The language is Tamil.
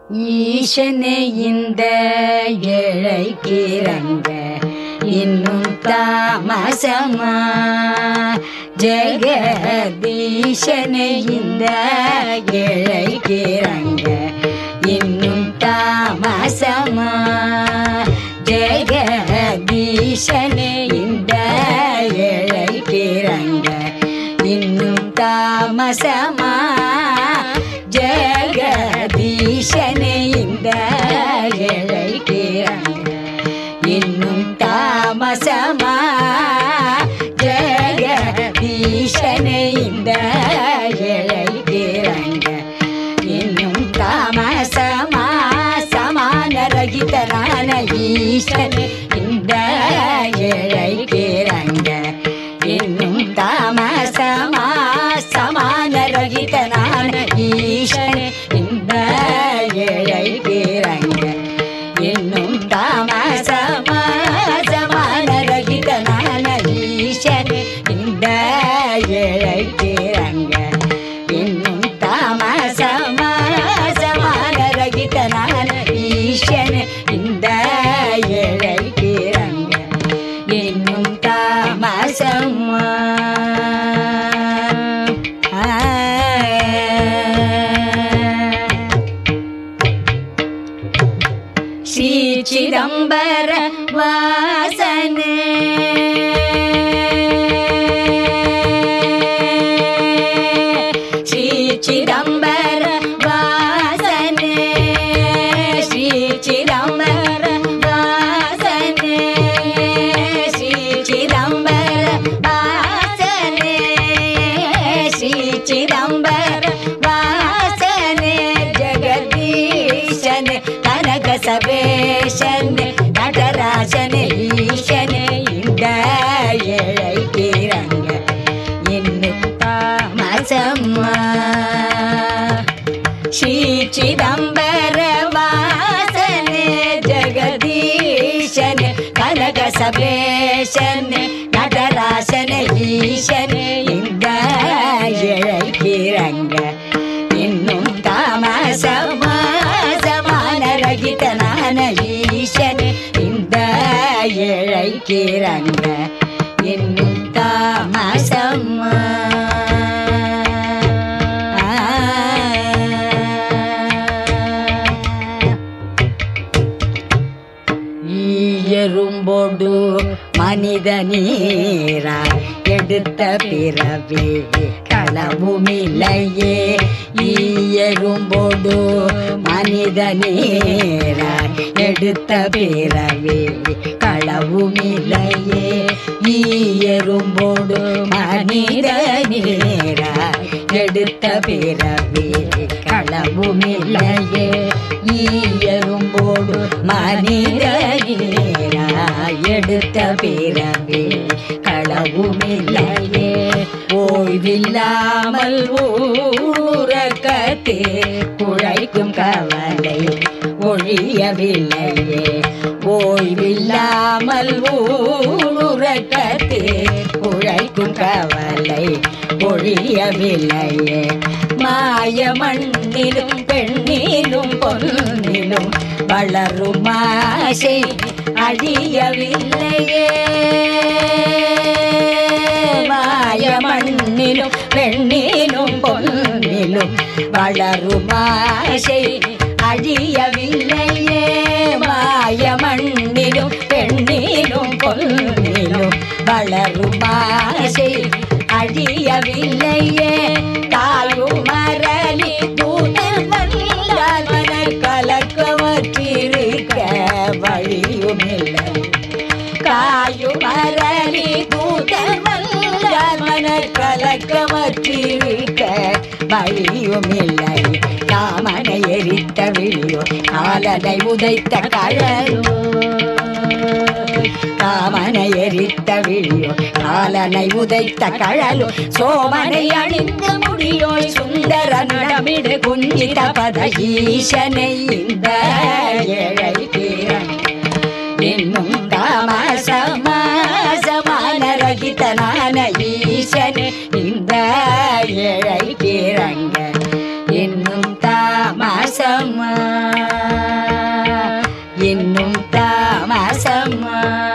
ஈசனே இந்த ஏழைக்கிறங்க இன்னும் தாமசமா ஜெகதீசனே இந்த ஏழைக்கிறங்க இன்னும் தாமசமா ஜெகதீசனே இந்த ஏழைக்கிறங்க இன்னும் தாமசமா ஜெகதீசனே இந்த ஏழைக்கிறங்க இன்னும் தாமசமா ஜெகதீசனே இந்த ஏழைக்கிறங்க இன்னும் தாமசமா சமான ரகிதரான ஈசனே இந்த ஏழைக்கிறங்க இன்னும் தாமசமா சமான ரகிதனான ஈசனே இந்த ஏழைக்கிறங்க இன்னும் தாமசமா சமான ரகிதனான ஈசனே இந்த ஏழைக்கிறங்க இன்னும் தாமசமா சமான ரகிதனான ஈசனே இந்த ஏழைக்கிறங்க இன்னும் தாமசமா ஸ்ரீ சிதம்பர வாசனே ஸ்ரீ சிதம்பர வாசனே ஸ்ரீ சிதம்பர வாசனே ஸ்ரீ சிதம்பர வாசனே ஸ்ரீ சிதம்பர வாசனே ஜெகதீஷனே கனக சபேஷனே நடராஜனே ஈசனே இந்த ஏழைக்கிறங்க இன்னும் தாமசம்மா ஸ்ரீ சிதம்பர வாசனே ஜெகதீஷனே கனக சபேஷனே நடராசனே ஈசனே இந்த இழைக்கிறங்க இன்னும் தாமசமா சமான ரகிதனான ஈசனே இந்த இழைக்கிறங்க இன்னும் தாமசமா ஈயரும்போடு மனித நீரா எடுத்த பிறவி களவுமில்லையே ஈயரும்போடு மனித நீரா எடுத்த பிறவி களவுமில்லையே ஈயரும்போடு மனித நீரா எடுத்த பிறவி களவுமில்லையே ஈயரும்போடு மனித நீரா எடுத்த பிறவி களவுமில்லையே ஓய்வில்லாமல் ஊரக்கத்தே குழைக்கும் கவலை ஒழியவில்லையே ஓய்வில்லாமல் ஊரக்கத்தே குழைக்கும் கவலை ஒழியவில்லையே மாய மண்ணிலும் பெண்ணிலும் பொன்னிலும் வளரும் ஆசை அழியவில்லையே மாய மண்ணிலும் பெண்ணிலும் பொன்னிலும் வளரும் ஆசை அழியவில்லையே மாய மண்ணிலும் பெண்ணிலும் பொன்னிலும் வளரும் ஆசை அழியவில்லையே தாயும் மரளி தூதர் வல்லால் மனர் கலக்கவற்றிருக்க வழியுமில்லை காயும் மரளி தூதர் வல்லால் மனர் கலக்கவற்றிருக்க வழியுமில்லை காமனை எரித்த விழியோ காலனை உதைத்த கழலோ காமனை எரித்த விழியோ காலனை உதைத்த கழலோ சோமனை அணிந்த முடியோய் சுந்தர நடமிடு குஞ்சித பத ஈசனை இந்த ஏழை தீரன் இன்னும் தாமசமா சமான ரகிதனான ஈசனே இந்த ஏழை கீரங்க இன்னும் தாமசமா அம்மா